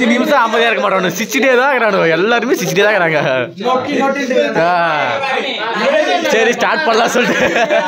அஞ்சு நிமிஷம் அமைதியா இருக்க மாட்டானு சிரிச்சுட்டே தான் இருக்கிறானு எல்லாருமே சிரிச்சுட்டே தான் இருக்கிறாங்க ஆ. சரி ஸ்டார்ட் பண்ணலாம் சொல்லிட்டு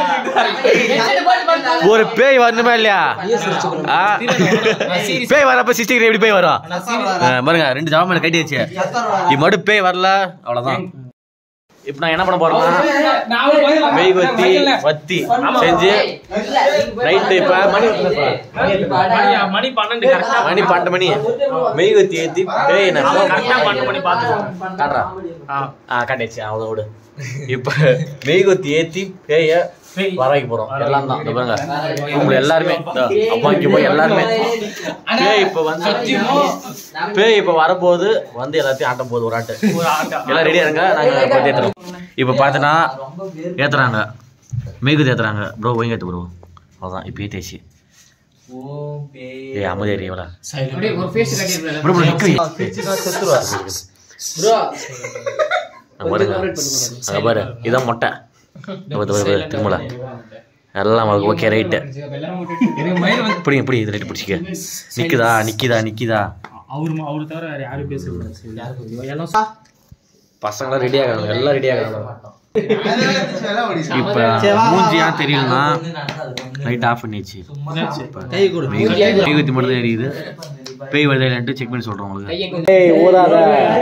ஒரு பேய் வரணுமா இல்லையா ஆ. பேய் வரப்ப சிஸ்டர் எப்படி பேய் வரும் ஆ, பாருங்க ரெண்டு ஜாம மேல கட்டி வச்சு இது மட்டும் பேய் வரல அவ்வளவுதான் இப்ப நான் என்ன பண்ண போறேன்னா மெய்வத்தி வத்தி செஞ்சு நைட்டு இப்ப மணி மணி பன்னெண்டு கரெக்டா மணி பன்னெண்டு மணி மெய்வத்தி ஏத்தி பேய் என்ன கரெக்டா பன்னெண்டு மணி பாத்துக்கோங்க காட்டுறா ஆ காட்டியாச்சு அவ்வளோ விடு இப்ப மெய்குத்தி ஏத்தி பேய வர வைக்க போறோம் எல்லாம் தான் இந்த பாருங்க இவங்க எல்லாருமே இந்த அப்பா இங்க போய் எல்லாருமே பேய் இப்ப வந்து பேய் இப்ப வரப்போகுது வந்து எல்லாத்தையும் ஆட்டம் போகுது ஒரு ஆட்டு எல்லாம் ரெடியா இருங்க நாங்க போய் ஏத்துறோம் இப்ப பாத்தனா ஏத்துறாங்க மெய்குத்தி ஏத்துறாங்க ப்ரோ ஒய்ங்க ஏத்து ப்ரோ அவ்வளவுதான் இப்ப ஏத்தியாச்சு ஏய் அமைதியா இவளா ஒரு ஃபேஸ் கட்டிடுறேன் ப்ரோ ப்ரோ நிக்க அங்க பாருங்க அங்க பாரு இதான் மொட்டை இங்க பாரு, பாரு, பாரு, திரும்பல எல்லாம் ஓகே ரைட்டு பிடிங்க பிடி இது ரைட்டு பிடிச்சிக்க நிக்குதா நிக்குதா நிக்குதா அவரு அவரு தவிர வேற யாரும் பேசக்கூடாது எல்லாம் பசங்களாம் ரெடி ஆகிறாங்க எல்லாம் ரெடி ஆகிறாங்க இப்ப மூஞ்சி ஏன் தெரியலனா லைட் ஆஃப் பண்ணிடுச்சு மெய்குத்தி மட்டும் தான் எரியுது பேய் வருதாயிலன்ட்டு செக் பண்ணி சொல்றோம் உங்களுக்கு ஏய் ஊதாத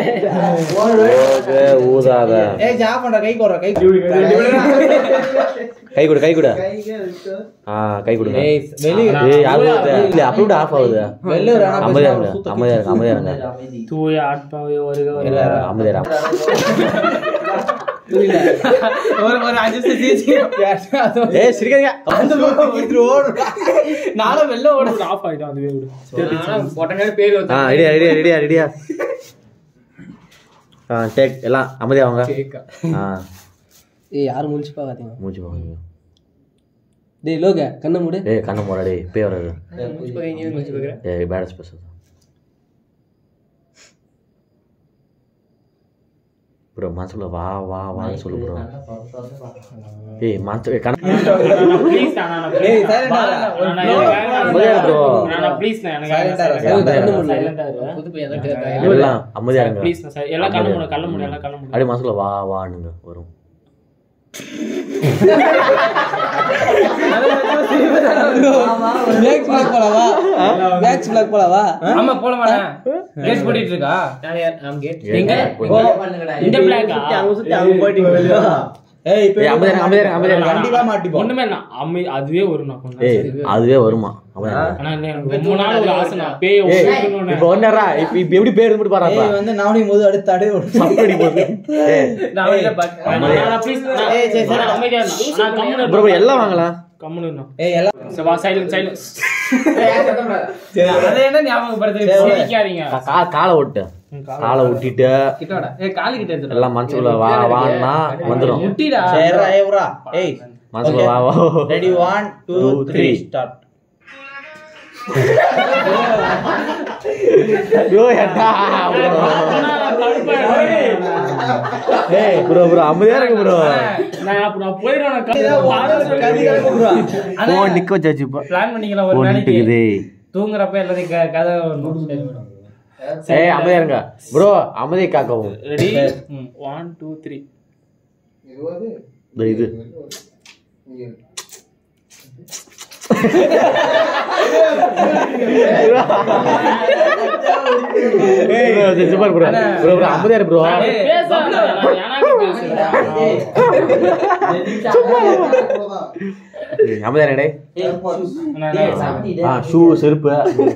ஊதாத ஏய் ஜா பண்ற கை கோற கை கை கொடு கை கொடு ஆ கை கொடுங்க ஏய் வெளிய ஏய் யாரு ஊதுது? இல்ல அப்படி விட ஆஃப் ஆகுது வெளிய ஒரு அண்ணா அமைதியா இருங்க அமைதியா இருங்க அமைதியா இருங்க தூய ஆத்மாவே வருக இல்ல அமைதியா இருங்க ஒரு ஒரு அஞ்சு நிமிஷம் ஏய் சிரிக்காதீங்க அந்த பக்கம் இருந்து ஓடுறா நானும் வெளில ஓடு ஆஃப் ஆயிடும் அதுவே விடு உடனே பேர் ஆ ரெடியா ரெடியா ரெடியா ரெடியா ஆ டேக் எல்லாம் அமைதியா வாங்க ஆ ஏய் யாரும் முழிச்சு பாக்காதீங்க மூச்சு போங்க டேய் லோக கண்ண மூடு ஏய் கண்ணை மூடா டேய் பேய் வராது முழிச்சு பாக்கீங்க முழிச்சு பாக்குறேன் ஏய் பேட் ஸ்பெஷல் ப்ரோ மனசுல வா வா வான்னு சொல்லு ப்ரோ ஏய் மனசு கண்ண ப்ளீஸ் நான் ஏய் சைலண்டா அமைதியா இரு bro. நான் ப்ளீஸ் நான் எனக்கு சைலண்டா சைலண்டா கண்ண மூடு சைலண்டா இரு புது பையன் தான் கேட்காங்க எல்லாம் அமைதியா இருங்க ப்ளீஸ் எல்லாம் கண்ணு மூடு கண்ணு மூடு எல்லாம் கண்ணு மூடு அப்படியே மனசுல வா வானுங்க வரும் பேக்ஸ் பிளாக் போலவா பேக்ஸ் பிளாக் போலவா ஆமா போல மாட்டேன் கேஸ் போட்டுட்டு இருக்கா எங்க இந்த பிளாக்கா ஏய் இப்போ ஏய் அமைதியா இருங்க அமைதியா இருங்க அமைதியா இருங்க கண்டிப்பா மாட்டிப்போம் ஒண்ணுமே இல்ல அம்மி அதுவே வரும் நான் கொஞ்ச ஏய் நாள். அதுவே வருமா அமைதியா இருங்க. ஆனா இல்ல, எனக்கு ரொம்ப நாள் ஒரு ஆசை நான் பேய் ஏய் ஒழிக்கணும்னு. இப்போ ஒன்னரா இப்போ இப்போ எப்படி பேர் மட்டும் பாறாப்பா ஏய் வந்து நானும் போது அடுத்து அடே அப்படி போகுது ஏய் நான் இல்ல, but- நான் நான் please, நான் ஏய், சரி, சரி. நான் அமைதியா இருந்தேன். நான் கம்முனு ப்ரோ ப்ரோ எல்லாம் வாங்கலாம் கம்முனு இருந்தேன். ஏய் எல்லாம் சரி, வா, silent, silent. சரி அதை என்ன ஞாபகப்படுத்துறீங்க? சிரிக்காதீங்க. கா- கா- காலை விட்டு ம், காலை காலை விட்டுட்டு கிட்டவாடா. ஏய், காலு கிட்ட எடுத்துட்டு வா. எல்லாம் மனசுக்குள்ள வா வான்னா வந்துடும் முட்டிடா. சரிடா ஏய் ப்ரோ ஏய் மனசுக்குள்ள வா வா ரெடி 1 2 Two, 3 three. ஸ்டார்ட் ஐயோ, ஏன்டா, bro? நான் கடுப்பாயிடுவேன். ஏய் ப்ரோ ப்ரோ அமைதியா இருக்கு ப்ரோ நான் அப்ப நான் போயிடுவேன், நான் கடுப்பு. ஆனா, போன் நிக்க வச்சாச்சு இப்போ plan பண்ணிக்கலாம் ஒரு போன் நாளைக்கு. நிக்குது தூங்குறப்ப எல்லாத்தையும் க- கதை வரணும். ஏய் அமைதியா இருங்க ப்ரோ அமைதியை காக்கவும் ரெடி ஒன் டூ த்ரீ இந்த இது ஏய் bro, சரி, சூப்பர் ப்ரோ ப்ரோ ப்ரோ அமைதியா இரு ப்ரோ அமைதியா இரு டேய் ஆ ஷூ செருப்பு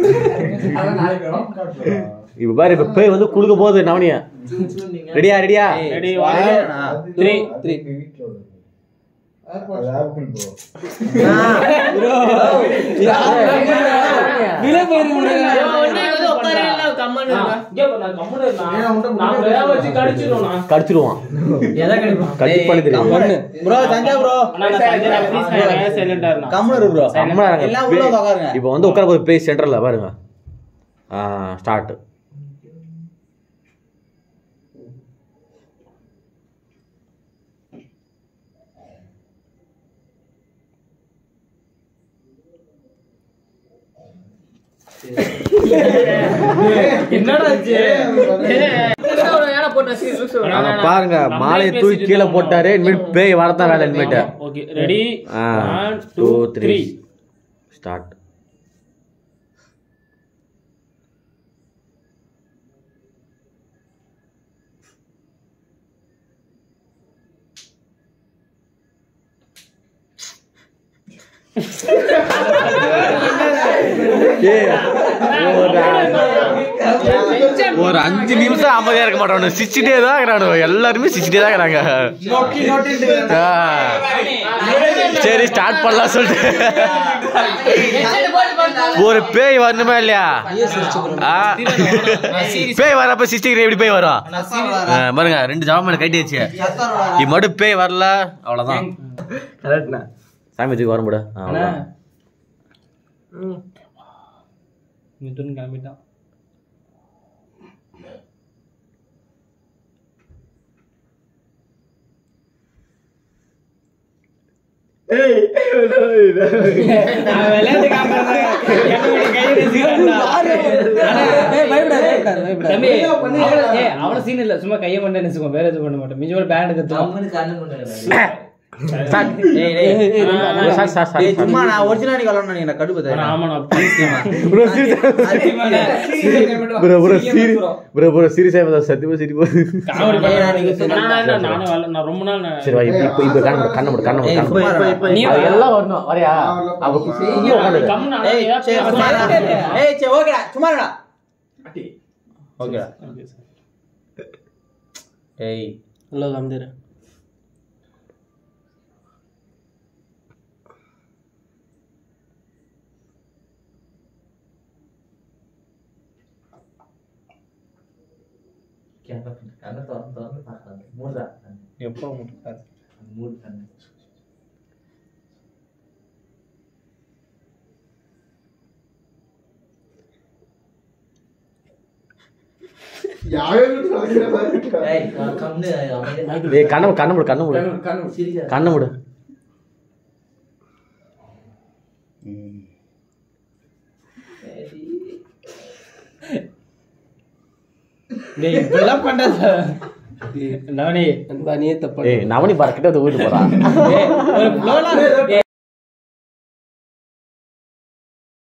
இப்ப பாரு இப்ப பேய் வந்து குடுக்க போகுது நவனிய ரெடியா ரெடியா ரெடி த்ரீ த்ரீ விலை போயிரு கடிச்சிருவான் கடிச்சு பண்ணி தெரியும் ப்ரோ சஞ்சா ப்ரோ கம்முனு இரு ப்ரோ செம்ம இருங்க. எல்லாம் உள்ள வந்து உட்காருங்க இப்போ வந்து உட்கார போய் பேய் சென்டர்ல பாருங்க ஆ ஸ்டார்ட் என்னடா ஆச்சு அங்க பாருங்க மாலையை தூக்கி கீழே போட்டாரு இனிமேல் பேய் வரதான் வேலை இனிமேட்டு okay ready one two two three three start ஒரு அஞ்சு நிமிஷம் அமைதியா இருக்க மாட்டானு சிரிச்சுட்டே தான் இருக்கிறானு எல்லாருமே சிரிச்சுட்டே தான் இருக்கிறாங்க ஆ. சரி ஸ்டார்ட் பண்ணலாம் சொல்லிட்டு ஒரு பேய் வரணுமா இல்லையா ஆ. பேய் வரப்ப சிரிச்சுக்கிறேன் எப்படி பேய் வரும் ஆ, பாருங்க ரெண்டு ஜாமான் கட்டியாச்சு இது மட்டும் பேய் வரல அவ்வளவுதான் சாமி தூக்கி வர முடியும் அவ்வளவுதான் மிதுன் கிளம்பிட்டான் நான் விளையாட்டு காட்டுறேன். என்னோட கையை வச்சுக்கிறேன்டா. தம்பி, அவ்வளவு- ஏய், அவ்வளவு scene இல்ல. சும்மா கையை மட்டும் நினைச்சுக்கோ வேற எதுவும் பண்ண மாட்டோம் மிஞ்சி பேண்ட் கத்துவோம் சார் சார் சார் சார் சும்மா நான் ஒரிஜினாலிட்டி கலவரம் நினைக்கிறேன் கடுப்பு தரேன். ஆமாண்ணா ப்ரோ ப்ரோ சீரி ப்ரோ ப்ரோ சீரியஸா பார்த்தா சத்தியமா சிரிப்பு காமெடி ஏய், நான் நீங்க பண்ண- நான் இல்ல, நானும் வரல. நான் ரொம்ப நாள் நான் சரி வா இப்போ இப்போ இப்போ கண்ண கண்ண மூடு கண்ண மூடு ஏய், கண்ண சும்மா மூடு இருடா, இப்ப- நீ அது எல்லாம் வரணும் வரையா அவ இங்கே உட்காந்து கம்முனு ஆனா ஏய், ஏதாவது சரி, சும்மா இருடா. பேச- ஏய், சரி, ஓகேடா, சும்மா இருடா. ஓகேடா. ஏய் எப்போ முட்டாது ஏய் கண்ண மூடு கண்ண மூடு கண்ண மூடு கண்ண மூடு டேய், இப்படிலாம் பண்ணாத. நவனி ஏய் நவனி பாரு கிட்ட வந்து வீட்டு போறான் ஏய், ஒரு flow ல- ஏய்,